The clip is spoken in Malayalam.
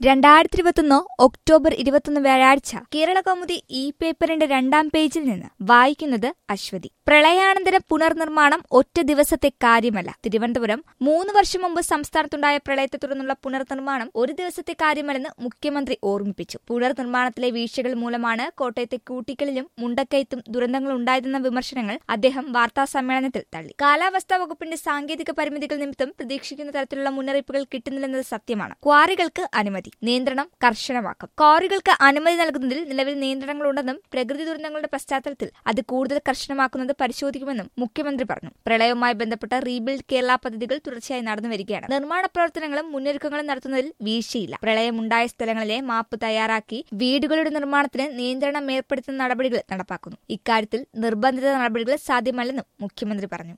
രണ്ടായിരത്തി ഇരുപത്തൊന്ന് ഒക്ടോബർ ഇരുപത്തൊന്ന് വ്യാഴാഴ്ച കേരള കൗമുദി ഇ പേപ്പറിന്റെ രണ്ടാം പേജിൽ നിന്ന് വായിക്കുന്നത് അശ്വതി പ്രളയാനന്തര പുനർനിർമ്മാണം ഒറ്റ ദിവസത്തെ കാര്യമല്ല തിരുവനന്തപുരം മൂന്ന് വർഷം മുമ്പ് സംസ്ഥാനത്തുണ്ടായ പ്രളയത്തെ തുടർന്നുള്ള പുനർനിർമ്മാണം ഒരു ദിവസത്തെ കാര്യമല്ലെന്ന് മുഖ്യമന്ത്രി ഓർമ്മിപ്പിച്ചു പുനർനിർമ്മാണത്തിലെ വീഴ്ചകൾ മൂലമാണ് കോട്ടയത്തെ കൂട്ടിക്കലിലും മുണ്ടക്കയത്തും ദുരന്തങ്ങൾ ഉണ്ടായതെന്ന വിമർശനങ്ങൾ അദ്ദേഹം വാർത്താ സമ്മേളനത്തിൽ തള്ളി കാലാവസ്ഥാ വകുപ്പിന്റെ സാങ്കേതിക പരിമിതികൾ നിമിത്തം പ്രതീക്ഷിക്കുന്ന തരത്തിലുള്ള മുന്നറിയിപ്പുകൾ കിട്ടുന്നില്ലെന്നത് സത്യമാണ് ക്വാറികൾക്ക് അനുമതി നിയന്ത്രണം കർശനമാക്കും ക്വാറികൾക്ക് അനുമതി നൽകുന്നതിൽ നിലവിൽ നിയന്ത്രണങ്ങളുണ്ടെന്നും പ്രകൃതി ദുരന്തങ്ങളുടെ പശ്ചാത്തലത്തിൽ അത് കൂടുതൽ കർശനമാക്കുന്നത് പരിശോധിക്കുമെന്നും മുഖ്യമന്ത്രി പറഞ്ഞു പ്രളയവുമായി ബന്ധപ്പെട്ട റീബിൽഡ് കേരള പദ്ധതികൾ തുടർച്ചയായി നടന്നുവരികയാണ് നിർമ്മാണ പ്രവർത്തനങ്ങളും മുന്നൊരുക്കങ്ങളും നടത്തുന്നതിൽ വീഴ്ചയില്ല പ്രളയമുണ്ടായ സ്ഥലങ്ങളിലെ മാപ്പ് തയ്യാറാക്കി വീടുകളുടെ നിർമ്മാണത്തിന് നിയന്ത്രണം ഏർപ്പെടുത്തുന്ന നടപടികൾ നടപ്പാക്കുന്നു ഇക്കാര്യത്തിൽ നിർബന്ധിത നടപടികൾ സാധ്യമല്ലെന്നും മുഖ്യമന്ത്രി പറഞ്ഞു